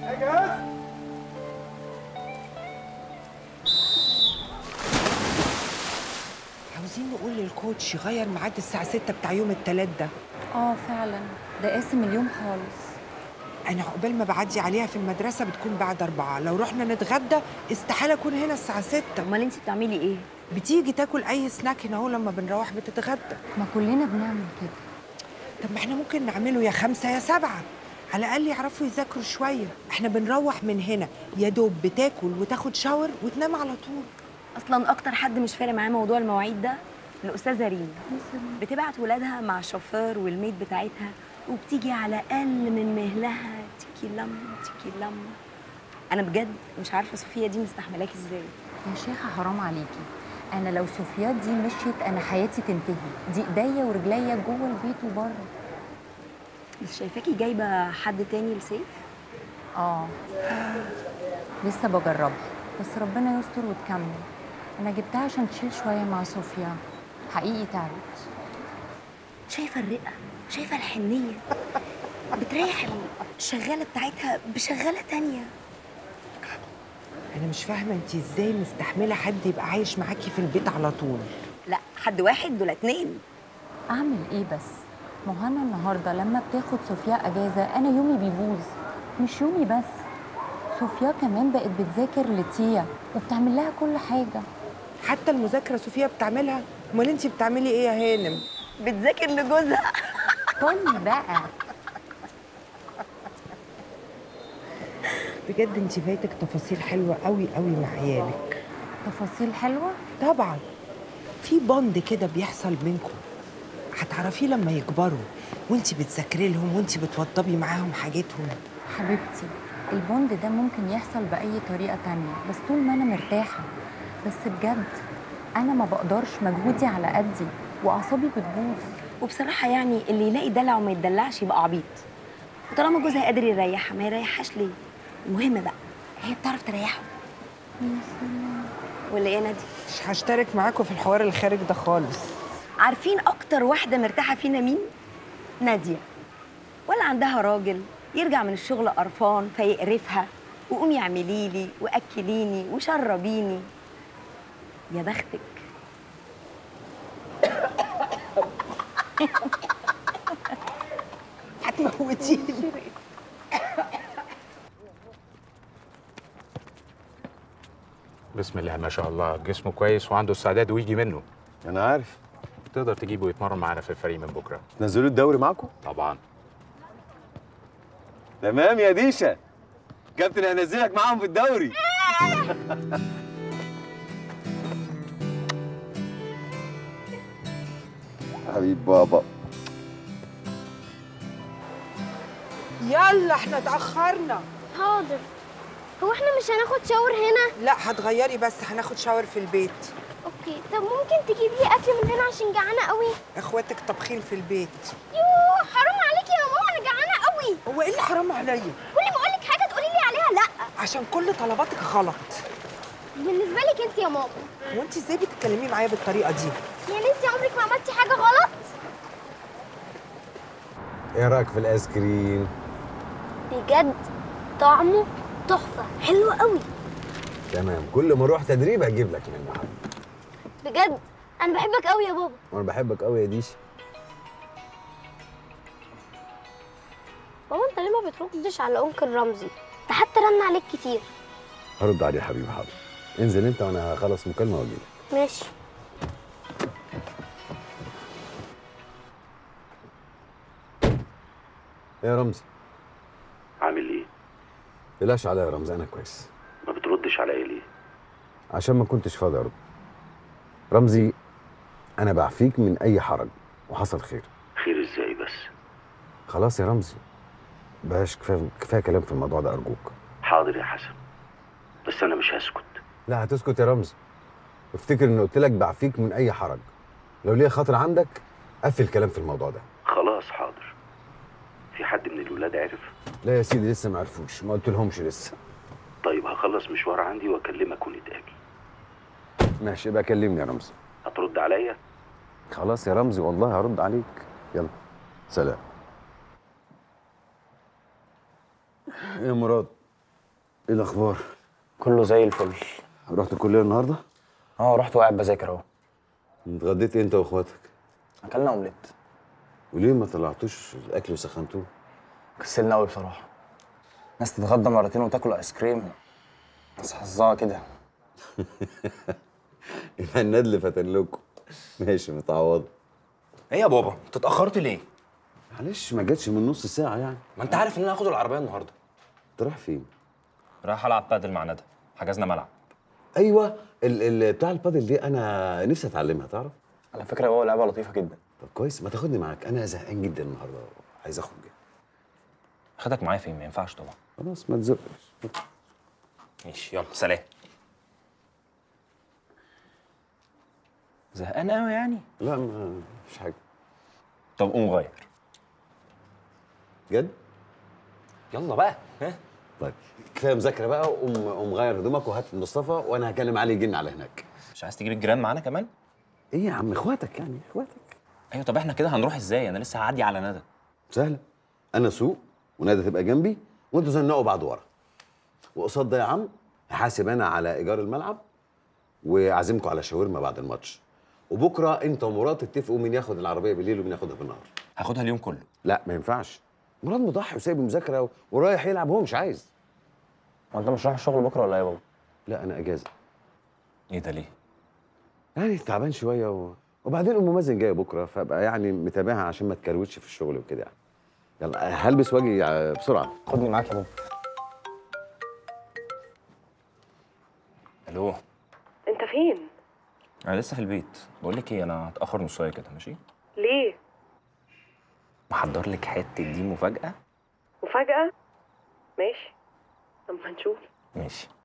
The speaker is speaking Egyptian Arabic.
اجهز عاوزين نقول للكوتش يغير ميعاد الساعة 6 بتاع يوم التلات ده اه فعلا ده قاسم اليوم خالص أنا عقبال ما بعدي عليها في المدرسة بتكون بعد أربعة لو رحنا نتغدى استحالة أكون هنا الساعة 6 امال انت بتعملي ايه بتيجي تاكل أي سناك هنا أهو لما بنروح بتتغدى ما كلنا بنعمل كده طب ما احنا ممكن نعمله يا خمسة يا سبعة على الأقل يعرفوا يذاكروا شوية احنا بنروح من هنا يا دوب بتاكل وتاخد شاور وتنام على طول اصلا اكتر حد مش فارق معاه موضوع المواعيد ده الاستاذه ريم بتبعت ولادها مع الشوفير والميد بتاعتها وبتيجي على اقل من مهلها تيكي لم تيكي لم انا بجد مش عارفه صوفيا دي مستحملاك ازاي يا شيخة حرام عليكي انا لو صوفيات دي مشيت انا حياتي تنتهي دي ايديا ورجليا جوه البيت وبره مش شايفاكي جايبه حد تاني لسيف اه لسه بجربها بس ربنا يستر وتكمل انا جبتها عشان تشيل شويه مع صوفيا حقيقي تعبت شايفه الرقه شايفه الحنيه بتريح الشغاله بتاعتها بشغاله تانية أنا مش فاهمة أنت إزاي مستحملة حد يبقى عايش معاكي في البيت على طول لا حد واحد دول اتنين اعمل ايه بس ما هو انا النهارده لما بتاخد صوفيا اجازه انا يومي بيبوظ مش يومي بس صوفيا كمان بقت بتذاكر لتيا وبتعمل لها كل حاجه حتى المذاكرة صوفيا بتعملها أمال أنت بتعملي إيه يا هانم؟ بتذاكر لجوزها كل بقى بجد أنت فايتك تفاصيل حلوة قوي قوي مع عيالك تفاصيل حلوه طبعا في بوند كده بيحصل بينكم هتعرفيه لما يكبروا وانت بتذاكري لهم وانت بتوضبي معاهم حاجتهم حبيبتي البوند ده ممكن يحصل بأي طريقة تانية بس طول ما أنا مرتاحة بس بجد أنا ما بقدرش مجهودي على قدي وأعصابي بتبوظ وبصراحة يعني اللي يلاقي دلع وما يتدلعش يبقى عبيط وطالما جوزها قادر يريحها ما يريحهاش ليه المهم بقى هي بتعرف تريحه ولا ايه يا نادي مش هشترك معاكم في الحوار الخارج ده خالص عارفين اكتر واحدة مرتاحة فينا مين نادية ولا عندها راجل يرجع من الشغل قرفان فيقرفها وقومي اعملي لي واكليني وشربيني يا بختك هتموتيني بسم الله ما شاء الله جسمه كويس وعنده استعداد ويجي منه انا عارف تقدر تجيبه يتمرن معانا في الفريق من بكره نزلوا الدوري معاكم طبعا تمام يا ديشا كابتن هنزلك معاهم في الدوري حبيب بابا يلا احنا اتأخرنا حاضر هو احنا مش هناخد شاور هنا لا هتغيري بس هناخد شاور في البيت اوكي طب ممكن تجيب لي اكل من هنا عشان جعانه قوي اخواتك طابخين في البيت يوه حرام عليكي يا ماما انا جعانه قوي هو ايه اللي حرام عليا كل ما اقول لك حاجه تقولي لي عليها لا عشان كل طلباتك غلط بالنسبه لك انت يا ماما هو انت ازاي بتتكلمي معايا بالطريقه دي يعني انت عمرك ما عملتي حاجه غلط ايه رايك في الايس كريم بجد طعمه تحفه حلو قوي تمام كل ما اروح تدريب هجيب لك منه حاجه بجد انا بحبك قوي يا بابا وانا بحبك قوي يا ديشا بابا انت ليه ما بتردش على انكل رمزي ده حتى رن عليك كتير هرد عليه يا حبيبي حاضر انزل انت وانا هخلص مكالمه واجي لك ماشي ايه يا رمزي عامل ايه؟ بلاش عليا يا رمزي انا كويس ما بتردش عليا ليه؟ عشان ما كنتش فاضي ارد رمزي انا بعفيك من اي حرج وحصل خير خير ازاي بس؟ خلاص يا رمزي بلاش كفايه كفايه كلام في الموضوع ده ارجوك حاضر يا حسن بس انا مش هسكت لا هتسكت يا رمزي افتكر اني قلت لك بعفيك من اي حرج لو ليا خاطر عندك قفل كلام في الموضوع ده خلاص حاضر في حد من الولاد عرف؟ لا يا سيدي لسه ما عرفوش ما قلت لهمش لسه طيب هخلص مشوار عندي واكلمك ونتقابل ماشي يبقى كلمني يا رمزي هترد عليا؟ خلاص يا رمزي والله هرد عليك يلا سلام ايه يا مراد ايه الاخبار كله زي الفل رحت الكليه النهارده اه رحت وقاعد بذاكر اهو اتغديت إيه انت واخواتك اكلنا اومليت وليه ما طلعتوش الاكل وسخنتوه كسلنا قوي بصراحه ناس تتغدى مرتين وتاكل ايس كريم بس حظها كده يبقى الندل فتن لكم ماشي متعوض ايه يا بابا انت اتاخرت ليه معلش ما جاتش من نص ساعه يعني ما انت عارف ان انا هاخد العربيه النهارده انت رايح فين رايح العب بادل مع ندى حجزنا ملعب ايوه ال ال بتاع البادل دي انا نفسي اتعلمها تعرف على فكره هو لعبه لطيفه جدا طب كويس ما تاخدني معاك انا زهقان جدا النهارده عايز اخرج خدك معايا فين ما ينفعش طبعا خلاص ما تزقش ماشي يلا سلام زهقان قوي يعني لا ما فيش حاجه طب قوم غير جد يلا بقى ها طيب كفايه مذاكره بقى قوم قوم غير هدومك وهات مصطفى وانا هكلم علي يجينا على هناك مش عايز تجيب الجيران معانا كمان ايه يا عم اخواتك يعني اخواتك ايوه طب احنا كده هنروح ازاي انا لسه هعدي على ندى سهله انا اسوق وندى تبقى جنبي وانتوا زنقوا بعض ورا وقصاد ده يا عم هحاسب انا على ايجار الملعب واعزمكم على شاورما بعد الماتش وبكره انت ومراد تتفقوا مين ياخد العربيه بالليل ومين ياخدها بالنهار هاخدها اليوم كله لا ما ينفعش مراد مضحي وسايب المذاكره ورايح يلعب هو مش عايز هو انت مش رايح الشغل بكره ولا ايه يا بابا لا انا اجازه ايه ده ليه يعني تعبان شويه و... وبعدين ام مازن جايه بكره فابقى يعني متابعها عشان ما تكروتش في الشغل وكده يعني يلا هلبس واجي ع- بسرعه خدني معاك يا بابا الو انت فين؟ انا لسه في البيت بقول لك ايه انا هتاخر نص ساعه كده ماشي ليه؟ محضر لك حته دي مفاجاه مفاجأة؟ ماشي اما نشوف ماشي